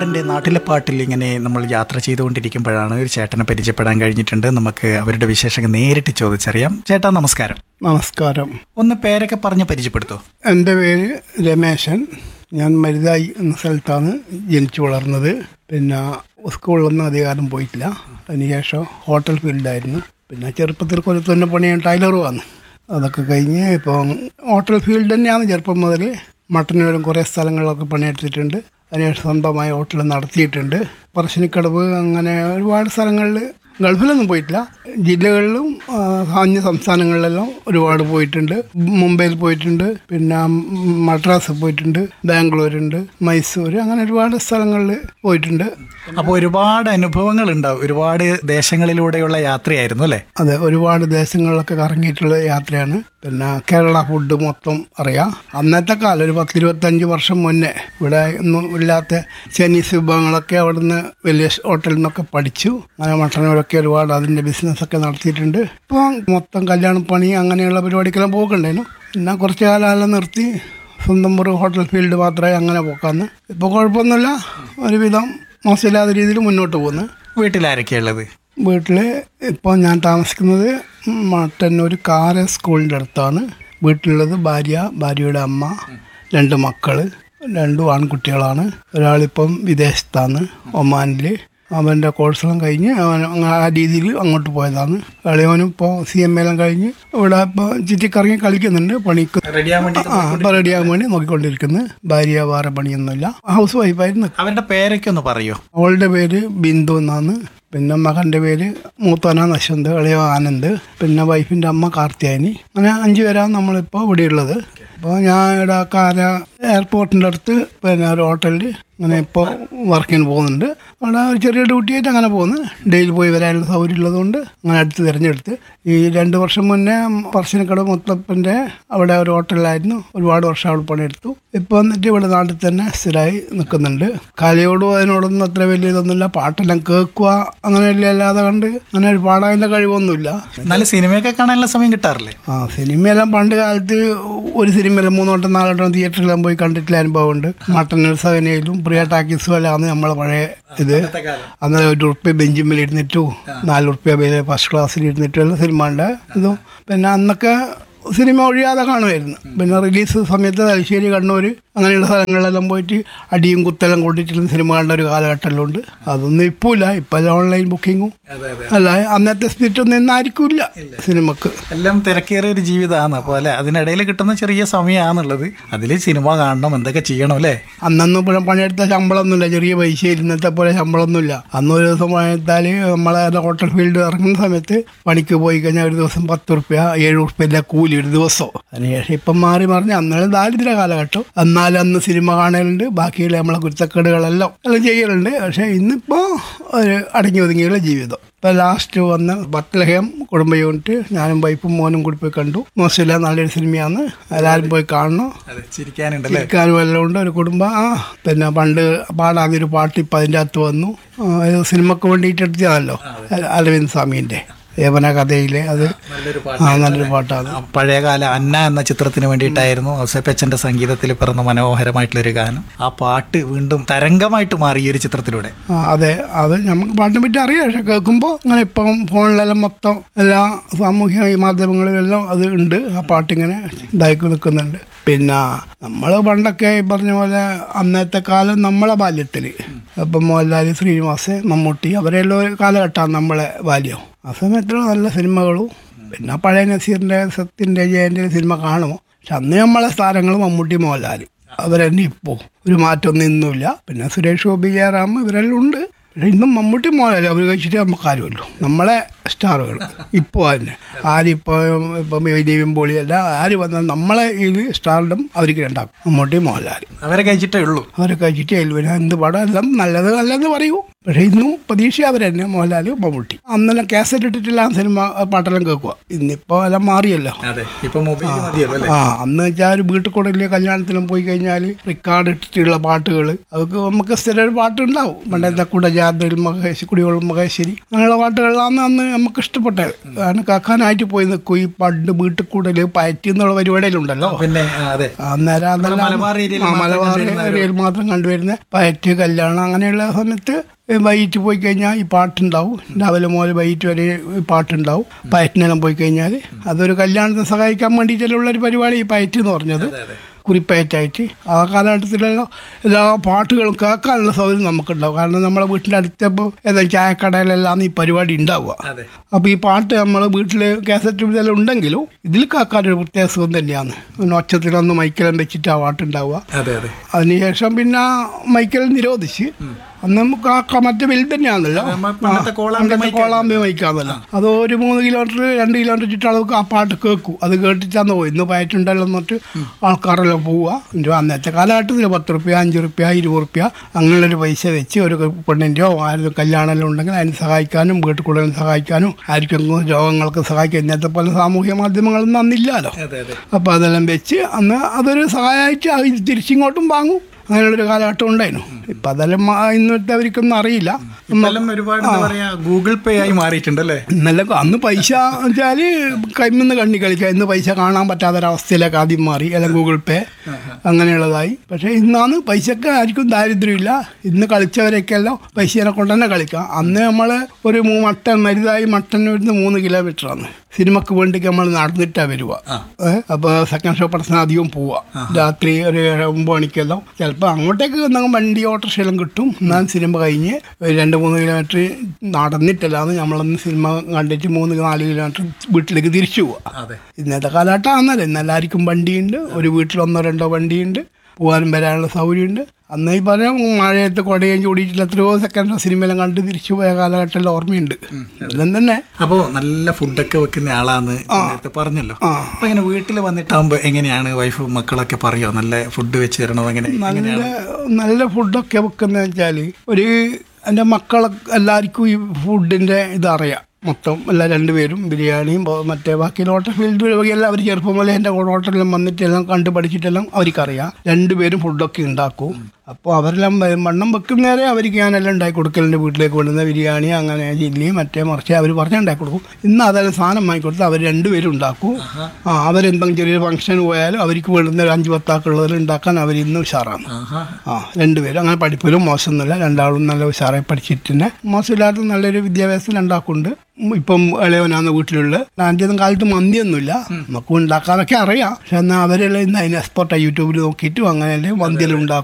എൻ്റെ നാട്ടിലെ പാട്ടിൽ ഇങ്ങനെ നമ്മൾ യാത്ര ചെയ്തുകൊണ്ടിരിക്കുമ്പോഴാണ് ഒരു ചേട്ടനെ പരിചയപ്പെടാൻ കഴിഞ്ഞിട്ടുണ്ട് നമുക്ക് അവരുടെ വിശേഷങ്ങൾ നേരിട്ട് ചോദിച്ചറിയാം ചേട്ടാ നമസ്കാരം നമസ്കാരം ഒന്ന് പേരൊക്കെ പറഞ്ഞ് പരിചയപ്പെടുത്തോ എൻ്റെ പേര് രമേശൻ ഞാൻ മരുതായി എന്ന സ്ഥലത്താണ് ജനിച്ചു വളർന്നത് പിന്നെ സ്കൂളിലൊന്നും അധികാരം പോയിട്ടില്ല അതിനുശേഷം ഹോട്ടൽ ഫീൽഡായിരുന്നു പിന്നെ ചെറുപ്പത്തിൽ കൊല്ലത്തുന്ന പണിയാൻ ടൈലറുമാണ് അതൊക്കെ കഴിഞ്ഞ് ഇപ്പോൾ ഹോട്ടൽ ഫീൽഡ് തന്നെയാണ് ചെറുപ്പം മുതൽ മട്ടന്നൂരും കുറേ സ്ഥലങ്ങളിലൊക്കെ പണിയെടുത്തിട്ടുണ്ട് അതിനുശേഷം സ്വന്തമായി ഹോട്ടൽ നടത്തിയിട്ടുണ്ട് പറശ്ശിനിക്കടവ് അങ്ങനെ ഒരുപാട് സ്ഥലങ്ങളിൽ ഗൾഫിലൊന്നും പോയിട്ടില്ല ജില്ലകളിലും ആ, അന്യ സംസ്ഥാനങ്ങളിലെല്ലാം ഒരുപാട് പോയിട്ടുണ്ട് മുംബൈയിൽ പോയിട്ടുണ്ട് പിന്നെ മദ്രാസ് പോയിട്ടുണ്ട് ബാംഗ്ലൂരുണ്ട് മൈസൂർ അങ്ങനെ ഒരുപാട് സ്ഥലങ്ങളിൽ പോയിട്ടുണ്ട് അപ്പോൾ ഒരുപാട് അനുഭവങ്ങൾ ഉണ്ടാവും ഒരുപാട് ദേശങ്ങളിലൂടെയുള്ള യാത്രയായിരുന്നു അല്ലേ അതെ ഒരുപാട് ദേശങ്ങളിലൊക്കെ കറങ്ങിയിട്ടുള്ള യാത്രയാണ് പിന്നെ കേരള ഫുഡ് മൊത്തം അറിയാം അന്നത്തെ കാലം ഒരു പത്തിരുപത്തഞ്ച് വർഷം മുന്നേ ഇവിടെ ഒന്നും ഇല്ലാത്ത ചൈനീസ് വിഭവങ്ങളൊക്കെ അവിടുന്ന് വലിയ ഹോട്ടലിൽ നിന്നൊക്കെ പഠിച്ചു അങ്ങനെ മട്ടന്നൂരൊക്കെ ഒരുപാട് അതിൻ്റെ ബിസിനസ്സൊക്കെ നടത്തിയിട്ടുണ്ട് ഇപ്പോൾ മൊത്തം കല്യാണപ്പണി അങ്ങനെയുള്ള പരിപാടിക്കെല്ലാം പോകണ്ടായിരുന്നു പിന്നെ കുറച്ച് കാലം നിർത്തി സ്വന്തം ഒരു ഹോട്ടൽ ഫീൽഡ് മാത്രമേ അങ്ങനെ പോക്കാന്ന് ഇപ്പോൾ കുഴപ്പമൊന്നുമില്ല ഒരുവിധം മോശമില്ലാത്ത രീതിയിൽ മുന്നോട്ട് പോകുന്നു വീട്ടിലാരൊക്കെയുള്ളത് വീട്ടിൽ ഇപ്പോൾ ഞാൻ താമസിക്കുന്നത് മട്ടന്നൂർ കാര സ്കൂളിൻ്റെ അടുത്താണ് വീട്ടിലുള്ളത് ഭാര്യ ഭാര്യയുടെ അമ്മ രണ്ട് മക്കൾ രണ്ടും ആൺകുട്ടികളാണ് ഒരാളിപ്പം വിദേശത്താണ് ഒമാനിൽ അവൻ്റെ കോഴ്സെല്ലാം കഴിഞ്ഞ് അവൻ അങ്ങ് ആ രീതിയിൽ അങ്ങോട്ട് പോയതാണ് ഇളയവനും ഇപ്പോൾ സി എം എല്ലാം കഴിഞ്ഞ് ഇവിടെ ഇപ്പോൾ ചുറ്റിക്കറങ്ങി കളിക്കുന്നുണ്ട് പണിക്ക് റെഡിയാൻ വേണ്ടി ആ ഇപ്പോൾ റെഡിയാകാൻ വേണ്ടി നോക്കിക്കൊണ്ടിരിക്കുന്നു ഭാര്യ വേറെ പണിയൊന്നുമില്ല ഹൗസ് വൈഫായിരുന്നു അവരുടെ പേരൊക്കെ ഒന്ന് പറയോ അവളുടെ പേര് ബിന്ദു എന്നാണ് പിന്നെ മകൻ്റെ പേര് മൂത്തന നശന്ത് ഇളയ ആനന്ദ് പിന്നെ വൈഫിൻ്റെ അമ്മ കാർത്തിയാനി അങ്ങനെ അഞ്ച് പേരാണ് നമ്മളിപ്പോൾ ഇവിടെ ഉള്ളത് അപ്പോൾ ഞാൻ ഇവിടെ കാര എയർപോർട്ടിൻ്റെ അടുത്ത് പിന്നെ ഒരു ഹോട്ടലിൽ അങ്ങനെ ഇപ്പോൾ വർക്കിന് പോകുന്നുണ്ട് അവിടെ ഒരു ചെറിയ ഡ്യൂട്ടി ആയിട്ട് അങ്ങനെ പോകുന്നു ഡെയിലി പോയി വരാനുള്ള സൗകര്യം ഉള്ളതുകൊണ്ട് അങ്ങനെ അടുത്ത് തിരഞ്ഞെടുത്ത് ഈ രണ്ട് വർഷം മുന്നേ പറശ്ശിനിക്കട മുത്തപ്പൻ്റെ അവിടെ ഒരു ഹോട്ടലിലായിരുന്നു ഒരുപാട് വർഷം അവിടെ പണിയെടുത്തു ഇപ്പോൾ വന്നിട്ട് ഇവിടെ നാട്ടിൽ തന്നെ സ്ഥിരമായി നിൽക്കുന്നുണ്ട് കലയോടും അതിനോടൊന്നും അത്ര വലിയ ഇതൊന്നുമില്ല പാട്ടെല്ലാം കേൾക്കുക അങ്ങനെയല്ല അല്ലാതെ കണ്ട് അങ്ങനെ ഒരു പാടാനുള്ള കഴിവൊന്നുമില്ല എന്നാലും സിനിമയൊക്കെ കാണാനുള്ള സമയം കിട്ടാറില്ലേ ആ സിനിമയെല്ലാം പണ്ട് കാലത്ത് ഒരു സിനിമയിൽ മൂന്നോട്ടം നാലോട്ടം തിയേറ്ററിലെല്ലാം പോയി കണ്ടിട്ടുള്ള അനുഭവമുണ്ട് മട്ടന്നൂർ സവനയിലും പ്രിയ ടാക്കീസും എല്ലാമാണ് നമ്മളെ പഴയ ഇത് അന്നേരം ഒരു ഉറുപ്പ്യ ബെഞ്ചിന്മേൽ ഇരുന്നിട്ടും നാല് ഉറുപ്പ്യ ഫസ്റ്റ് ക്ലാസ്സിൽ ഇരുന്നിട്ടും എല്ലാം സിനിമ ഉണ്ട് ഇതും പിന്നെ അന്നൊക്കെ സിനിമ ഒഴിയാതെ കാണുമായിരുന്നു പിന്നെ റിലീസ് സമയത്ത് തലശ്ശേരി കണ്ണൂർ അങ്ങനെയുള്ള സ്ഥലങ്ങളിലെല്ലാം പോയിട്ട് അടിയും കുത്തെല്ലാം കൂട്ടിയിട്ടുള്ള സിനിമ കണ്ട ഒരു കാലഘട്ടമെല്ലാം ഉണ്ട് അതൊന്നും ഇപ്പോൾ ഇല്ല ഇപ്പം എല്ലാം ഓൺലൈൻ ബുക്കിങ്ങും അല്ല അന്നത്തെ സ്പിരിറ്റ് ഒന്നും ഇന്നായിരിക്കില്ല സിനിമക്ക് എല്ലാം തിരക്കേറിയ ഒരു ജീവിതമാണ് അപ്പോൾ അല്ലേ അതിനിടയിൽ കിട്ടുന്ന ചെറിയ സമയമാണുള്ളത് അതിൽ സിനിമ കാണണം എന്തൊക്കെ ചെയ്യണം അല്ലേ അന്നൊന്നും ഇപ്പോൾ പണിയെടുത്ത ശമ്പളമൊന്നുമില്ല ചെറിയ പൈസ ഇന്നത്തെ പോലെ ശമ്പളമൊന്നുമില്ല അന്ന് ഒരു ദിവസം പണിയെടുത്താൽ നമ്മളെ ഹോട്ടൽ ഫീൽഡ് ഇറങ്ങുന്ന സമയത്ത് പണിക്ക് പോയി കഴിഞ്ഞാൽ ഒരു ദിവസം പത്ത് റുപ്യ ഏഴ് റുപ്യൻ്റെ കൂലി ഒരു ദിവസം അതിനുശേഷം ഇപ്പം മാറി മറിഞ്ഞ് അന്നേരം ദാരിദ്ര്യ കാലഘട്ടം എന്നാലും അന്ന് സിനിമ കാണലുണ്ട് ബാക്കിയുള്ള നമ്മളെ കുരുത്തക്കേടുകളെല്ലാം എല്ലാം ചെയ്യലുണ്ട് പക്ഷേ ഇന്നിപ്പോൾ ഒരു അടങ്ങി ഒതുങ്ങിയുള്ള ജീവിതം ഇപ്പം ലാസ്റ്റ് വന്ന ബത്ലഹേം കുടുംബ യൂണിറ്റ് ഞാനും വൈഫും മോനും കൂടി പോയി കണ്ടു മോശമില്ല നല്ലൊരു സിനിമയാണ് എല്ലാവരും പോയി കാണണം അതെ ചിരിക്കാനുണ്ടല്ലേ ചിരിക്കാനും എല്ലാം ഉണ്ട് ഒരു കുടുംബം ആ പിന്നെ പണ്ട് പാടാതൊരു പാട്ട് ഇപ്പം അതിൻ്റെ അകത്ത് വന്നു ആ, ഇത് സിനിമക്ക് വേണ്ടിയിട്ട് എടുത്തതാണല്ലോ അരവിന്ദ് സ്വാമീൻ്റെ യവന കഥയിലെ അത് ആ നല്ലൊരു പാട്ടാണ് ആ പഴയകാല അന്ന എന്ന ചിത്രത്തിന് വേണ്ടിയിട്ടായിരുന്നു ഔസേപ്പച്ചന്റെ സംഗീതത്തിൽ പിറന്ന മനോഹരമായിട്ടുള്ളൊരു ഗാനം ആ പാട്ട് വീണ്ടും തരംഗമായിട്ട് മാറി ഈ ഒരു ചിത്രത്തിലൂടെ ആ, അതെ അത് നമുക്ക് പാട്ടിനെ പറ്റി അറിയാം പക്ഷെ കേൾക്കുമ്പോൾ അങ്ങനെ ഇപ്പം ഫോണിലെല്ലാം മൊത്തം എല്ലാ സാമൂഹ്യ മാധ്യമങ്ങളിലെല്ലാം അത് ഉണ്ട് ആ പാട്ടിങ്ങനെ ഇതാക്കി നിൽക്കുന്നുണ്ട് പിന്നെ നമ്മൾ പണ്ടൊക്കെ ഈ പറഞ്ഞ പോലെ അന്നത്തെ കാലം നമ്മളെ ബാല്യത്തിൽ ഇപ്പം മോഹൻലാൽ ശ്രീനിവാസ് മമ്മൂട്ടി അവരെല്ലാം ഒരു കാലഘട്ടമാണ് നമ്മളെ ബാല്യം ആ സമയത്തുള്ള നല്ല സിനിമകളും പിന്നെ പഴയ നസീറിൻ്റെ സത്യൻ്റെ ജയൻ്റെ സിനിമ കാണുമോ പക്ഷെ അന്ന് നമ്മളെ താരങ്ങൾ മമ്മൂട്ടി മോഹൻലാൽ അവരെന്നെ ഇപ്പോൾ ഒരു മാറ്റമൊന്നും ഇന്നുമില്ല പിന്നെ സുരേഷ് ഗോപി ജയറാം ഇവരെല്ലാം ഉണ്ട് പക്ഷെ ഇന്നും മമ്മൂട്ടി മോഹൻലാൽ അവർ കഴിച്ചിട്ട് നമുക്ക് ആരുമല്ലോ നമ്മളെ സ്റ്റാറുകൾ ഇപ്പോൾ തന്നെ ആരിപ്പോൾ ഇപ്പം വിജയും പൊളിയല്ല ആര് വന്നാൽ നമ്മളെ ഇതിൽ സ്റ്റാറിലും അവർക്ക് രണ്ടാക്കും മമ്മൂട്ടി മോഹൻലാൽ അവരെ കഴിച്ചിട്ടേ ഉള്ളൂ അവരെ കഴിച്ചിട്ട് എൽവിന എന്ത് പടം എല്ലാം നല്ലത് നല്ലതെന്ന് പറയൂ പക്ഷേ ഇന്നും പ്രതീക്ഷ അവരെന്നെ മോഹൻലാൽ മമ്മൂട്ടി അന്നെല്ലാം കാസറ്റ് ഇട്ടിട്ടില്ല സിനിമ പാട്ടെല്ലാം കേൾക്കുക ഇന്നിപ്പോൾ എല്ലാം മാറിയല്ലോ അതെ ഇപ്പൊ മൊബൈൽ മതിയല്ലോ അല്ലേ ആ അന്ന് വെച്ചാൽ ഒരു വീട്ടിൽ കൂടെ വലിയ കല്യാണത്തിനും പോയി കഴിഞ്ഞാൽ റിക്കാർഡ് ഇട്ടിട്ടുള്ള പാട്ടുകൾ അതൊക്കെ നമുക്ക് സ്ഥിരം ഒരു പാട്ടുണ്ടാവും പണ്ടത്തെ കുടജാദ്രിൽ മഹേശ്വരി കുടിയോളം മഹേശ്വരി അങ്ങനെയുള്ള പാട്ടുകളാണ് അന്ന് നമുക്ക് ഇഷ്ടപ്പെട്ടത് കാരണം കാക്കാനായിട്ട് പോയി നിൽക്കും ഈ പണ്ട് വീട്ടിൽ കൂടല് പയറ്റി എന്നുള്ള പരിപാടിയിലുണ്ടല്ലോ പിന്നെ ആ, അതെ അന്നേരം അതെല്ലാം- മലബാർ ഏരിയയിൽ ആ, മാത്രം മലബാർ കണ്ടുവരുന്ന ഒരു- ഏരിയയിൽ മാത്രം കണ്ടുവരുന്ന പയറ്റ് കല്യാണം അങ്ങനെയുള്ള സമയത്ത് വൈകിട്ട് പോയി കഴിഞ്ഞാൽ ഈ പാട്ടുണ്ടാവും രാവിലെ മുതൽ വൈകിട്ട് വരെ ഈ പാട്ടുണ്ടാവും പയറ്റിനെല്ലാം പോയി കഴിഞ്ഞാൽ അതൊരു കല്യാണത്തിന് സഹായിക്കാൻ വേണ്ടിയിട്ടുള്ള ഒരു പരിപാടി ഈ പയറ്റ് എന്ന് പറഞ്ഞത് കുറിപ്പയറ്റായിട്ട് ആ കാലഘട്ടത്തിലെല്ലാം എല്ലാ പാട്ടുകളും കേൾക്കാനുള്ള സൗകര്യം നമുക്കുണ്ടാവും കാരണം നമ്മളെ വീട്ടിൻ്റെ അടുത്തപ്പോൾ ഏതാ ചായക്കടയിലെല്ലാം ഈ പരിപാടി ഉണ്ടാവുക അതെ അപ്പോൾ ഈ പാട്ട് നമ്മൾ വീട്ടിൽ കാസറ്റ് ഇതെല്ലാം ഉണ്ടെങ്കിലും ഇതിൽ കേൾക്കാനൊരു പ്രത്യേക സുഖം തന്നെയാണ് ഒന്ന് ഒച്ചത്തിലൊന്ന് മൈക്കെല്ലാം വെച്ചിട്ട് ആ പാട്ടുണ്ടാവുക അതെ അതെ അതിനുശേഷം പിന്നെ മൈക്കൽ നിരോധിച്ച് അന്ന് നമുക്ക് ആ ക- മറ്റേ വലുത് തന്നെയാണല്ലോ നമ്മ പണ്ടത്തെ കോളാമ്പി പണ്ടത്തെ മൈക്ക് കോളാമ്പി മൈക്കാണല്ലോ അത് ഒരു മൂന്ന് കിലോമീറ്റർ രണ്ട് കിലോമീറ്റർ ചുറ്റളവ് ആ പാട്ട് കേൾക്കും അത് കേട്ടിട്ടാന്ന് പോയി ഇന്ന് പയറ്റുണ്ടല്ലോ എന്നിട്ട് ആൾക്കാരെല്ലാം പോവുക എന്നിട്ട് അന്നത്തെ കാലഘട്ടത്തിൽ പത്ത് റുപ്യ അഞ്ച് റുപ്യ ഇരുപത് റുപ്യ അങ്ങനെയുള്ളൊരു പൈസ വെച്ച് ഒരു പെണ്ണിൻ്റെയോ ആരും കല്യാണമെല്ലാം ഉണ്ടെങ്കിൽ അതിന് സഹായിക്കാനും വീട്ടിൽ കൂടുതലും സഹായിക്കാനും ആർക്കെങ്കിലും രോഗങ്ങൾക്ക് സഹായിക്കാൻ ഇന്നത്തെ പോലെ സാമൂഹ്യ മാധ്യമങ്ങളൊന്നും അന്നില്ലല്ലോ അതെ അതെ അപ്പോൾ അതെല്ലാം വെച്ച് അന്ന് അതൊരു സഹായമായിട്ട് അത് തിരിച്ചിങ്ങോട്ടും വാങ്ങും അങ്ങനെയുള്ളൊരു കാലഘട്ടം ഉണ്ടായിരുന്നു ഇപ്പം അതെല്ലാം മാ- ഇന്നത്തെ അവർക്കൊന്നും അറിയില്ല ഇപ്പെല്ലാം ഒരുപാട് എന്താ പറയാ ഗൂഗിൾ പേ ആയി മാറിയിട്ടുണ്ടല്ലേ ഇന്നലെ അന്ന് പൈസ വെച്ചാൽ കൈമിന്ന് കണ്ണി കളിക്കുക ഇന്ന് പൈസ കാണാൻ പറ്റാത്തൊരവസ്ഥയിലേക്ക് ആദ്യം മാറി അല്ലെങ്കിൽ ഗൂഗിൾ പേ അങ്ങനെയുള്ളതായി പക്ഷേ ഇന്നാണ് പൈസക്ക് ആർക്കും ദാരിദ്ര്യമില്ല ഇന്ന് കളിച്ചവരൊക്കെ എല്ലാം പൈസേനെ കൊണ്ട് തന്നെ കളിക്കാം അന്ന് നമ്മൾ ഒരു മൂ- മട്ടൻ മരുതായി മട്ടൻ വരുന്ന മൂന്ന് കിലോമീറ്ററാണ് സിനിമക്ക് വേണ്ടിക്ക് നമ്മൾ നടന്നിട്ടാ വരുക അപ്പോൾ സെക്കൻഡ് ഷോ പടത്തിന് അധികം പോവുക രാത്രി ഒരു ഏഴ് ഒമ്പത് മണിക്കെല്ലാം ചിലപ്പോൾ അങ്ങോട്ടേക്ക് എന്തെങ്കിലും വണ്ടി ഓട്ടോറിക്ഷയെല്ലാം കിട്ടും എന്നാൽ സിനിമ കഴിഞ്ഞ് ഒരു രണ്ട് മൂന്ന് കിലോമീറ്റർ നടന്നിട്ടല്ലാന്ന് നമ്മളൊന്ന് സിനിമ കണ്ടിട്ട് മൂന്ന് നാല് കിലോമീറ്റർ വീട്ടിലേക്ക് തിരിച്ചു പോവുക അതെ ഇന്നത്തെ കാലഘട്ടം ആണല്ലോ ഇന്ന് എല്ലാവർക്കും വണ്ടിയുണ്ട് ഒരു വീട്ടിൽ ഒന്നോ രണ്ടോ വണ്ടിയുണ്ട് പോകാനും വരാനുള്ള സൗകര്യമുണ്ട് അന്ന് ഈ പറഞ്ഞ മഴയത്ത് കൊടയും ചൂടിയിട്ടില്ല എത്രയോ സെക്കൻഡ് സിനിമയെല്ലാം കണ്ട് തിരിച്ചു പോയ കാലഘട്ടം ഓർമ്മയുണ്ട് എല്ലാം തന്നെ അപ്പോ നല്ല ഫുഡൊക്കെ വെക്കുന്ന ആളാന്ന് നേരത്തെ പറഞ്ഞല്ലോ ആ. അപ്പൊ ഇങ്ങനെ വീട്ടിൽ വന്നിട്ടാകുമ്പോ എങ്ങനെയാണ് വൈഫ് മക്കളൊക്കെ പറയോ നല്ല ഫുഡ് വെച്ച് തരണോ അങ്ങനെ നല്ല നല്ല ഫുഡൊക്കെ വെക്കുന്ന വെച്ചാൽ ഒരു എൻ്റെ മക്കളെ എല്ലാവർക്കും ഈ ഫുഡിൻ്റെ ഇതറിയാം മൊത്തം എല്ലാ രണ്ടുപേരും ബിരിയാണിയും ബോ- മറ്റേ ബാക്കി ഹോട്ടൽ ഫീൽഡ് എല്ലാം അവർ ചെറുപ്പം മുതലേ എൻ്റെ ഹോട്ടലിലും വന്നിട്ട് എല്ലാം കണ്ടു പഠിച്ചിട്ടെല്ലാം അവർക്കറിയാം രണ്ടുപേരും ഫുഡൊക്കെ ഉണ്ടാക്കും അപ്പോൾ അവരെല്ലാം വ- വണ്ണം വെക്കുന്നേരെ അവർക്ക് ഞാനെല്ലാം ഉണ്ടാക്കി കൊടുക്കലുണ്ട് വീട്ടിലേക്ക് കൊണ്ടുവന്ന ബിരിയാണി അങ്ങനെ ചില്ലി മറ്റേ മറിച്ച് അവർ പറഞ്ഞ ഉണ്ടാക്കി കൊടുക്കും ഇന്ന് അതെല്ലാം സാധനം വാങ്ങിക്കൊടുത്ത് അവർ രണ്ടുപേരും ഉണ്ടാക്കും ആ അവരെന്തെങ്കിലും ചെറിയൊരു ഫംഗ്ഷൻ പോയാലും അവർക്ക് വേണ്ടുന്ന ഒരു അഞ്ച് പത്താക്കുള്ളതിൽ ഉണ്ടാക്കാൻ അവർ ഇന്ന് ഉഷാറാണ് ആഹാ ആ രണ്ടുപേരും അങ്ങനെ പഠിപ്പിലും മോശമൊന്നുമില്ല രണ്ടാളും നല്ല ഉഷാറായി പഠിച്ചിട്ട് തന്നെ മോശമില്ലാത്ത നല്ലൊരു വിദ്യാഭ്യാസം രണ്ടാക്കുണ്ട് ഉം ഇപ്പം ഇളയവനാണ് വീട്ടിലുള്ള ആൻ്റെ ഒന്നും കാലത്ത് മന്തിയൊന്നുമില്ല നമുക്ക് ഉണ്ടാക്കാനൊക്കെ അറിയാം പക്ഷെ എന്നാൽ അവരെല്ലാം ഇന്ന് അതിന് എക്സ്പോർട്ടായി യൂട്യൂബിൽ നോക്കിയിട്ടും അങ്ങനെയല്ലേ മന്തിയെല്ലാം ഉണ്ടാക്കും